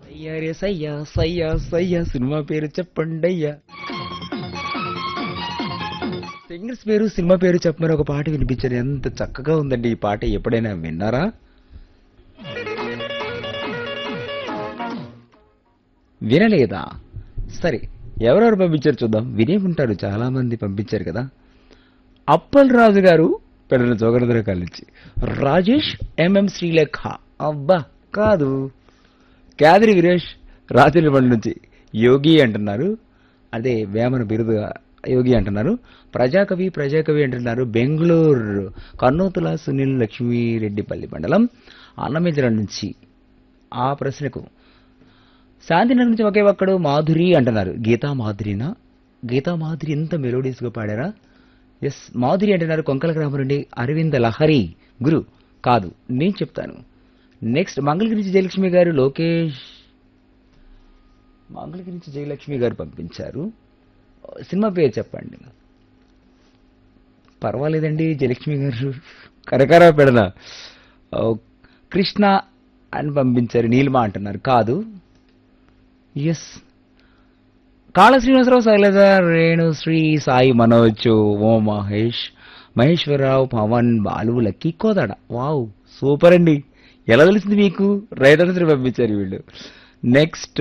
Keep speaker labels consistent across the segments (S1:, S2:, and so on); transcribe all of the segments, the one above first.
S1: సయ్యా రే సయ్యా సయ్యా సయ్యా సినిమా పేరు చెప్పండి అయ్యా సింగర్స్ పేరు సినిమా పేరు చెప్పమని ఒక పాట వినిపించారు ఎంత చక్కగా ఉందండి ఈ పాట ఎప్పుడైనా విన్నారా వినలేదా సరే ఎవరెవరు పంపించారు చూద్దాం వినే ఉంటారు చాలా మంది పంపించారు కదా అప్పల్ రాజు గారు పెద్దల జోగరదర కలిసి రాజేష్ ఎంఎం శ్రీలేఖ అబ్బా కాదు క్యాదరి వీరేష్ రాత్రిబండి నుంచి యోగి అంటున్నారు అదే వేమన బిరుదుగా యోగి అంటున్నారు ప్రజాకవి ప్రజాకవి అంటున్నారు బెంగళూరు కన్నూతుల సునీల్ లక్ష్మీరెడ్డిపల్లి మండలం అన్నమేజరం నుంచి ఆ ప్రశ్నకు శాంతినగర్ నుంచి ఒకే ఒక్కడు మాధురి అంటున్నారు గీతా మాధురినా గీతా మాధురి ఎంత మెలోడియస్గా పాడారా ఎస్ మాధురి అంటున్నారు కొంకల గ్రామం నుండి అరవింద లహరి గురు కాదు నేను చెప్తాను నెక్స్ట్ మంగళగిరి నుంచి జయలక్ష్మి గారు లోకేష్ మంగళగిరి నుంచి జయలక్ష్మి గారు పంపించారు సినిమా పేరు చెప్పండి పర్వాలేదండి జయలక్ష్మి గారు కరకరా పెడన కృష్ణ అని పంపించారు నీలిమ అంటున్నారు కాదు ఎస్ కాళ శ్రీనివాసరావు శైలజ రేణు శ్రీ సాయి మనోజ్ ఓ Mahesh Maheswararao Pavan Balu Lucky Kodad wow super అండి ఎలా తెలిసింది మీకు రైట్ ఆన్సర్ పంపించారు వీళ్ళు నెక్స్ట్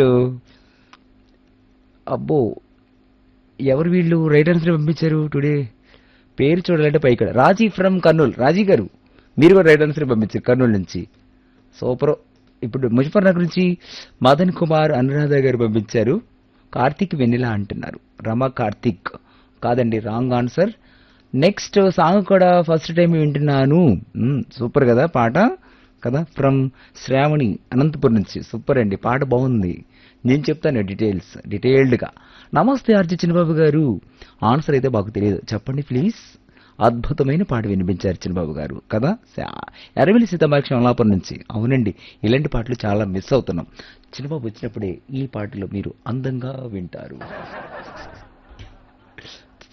S1: అబ్బో ఎవరు వీళ్ళు రైట్ ఆన్సర్ పంపించారు టుడే పేరు చూడాలంటే పైకి రాజీ ఫ్రమ్ కర్నూలు రాజీ గారు మీరు కూడా రైట్ ఆన్సర్ పంపించారు కర్నూలు నుంచి సూపర్ ఇప్పుడు ముజఫర్ నగర్ నుంచి మదన్ కుమార్ అనురాధ గారు పంపించారు కార్తీక్ వెన్నెల అంటున్నారు రమ కార్తీక్ కాదండి రాంగ్ ఆన్సర్ నెక్స్ట్ సాంగ్ కూడా ఫస్ట్ టైం వింటున్నాను మ్మ్, సూపర్ కదా పాట కదా ఫ్రమ్ శ్రావణి అనంతపురం నుంచి సూపర్ అండి పాట బాగుంది నేను చెప్తాను డీటెయిల్స్ డీటెయిల్డ్గా నమస్తే ఆర్జి చిన్నబాబు గారు ఆన్సర్ అయితే మాకు తెలియదు చెప్పండి ప్లీజ్ అద్భుతమైన పాట వినిపించారు చిన్నబాబు గారు కదా శా- ఎర్రవెల్లి సీతమాక్షి అమలాపురం నుంచి అవునండి ఇలాంటి పాటలు చాలా మిస్ అవుతున్నాం చిన్నబాబు వచ్చినప్పుడే ఈ పాటలు మీరు అందంగా వింటారు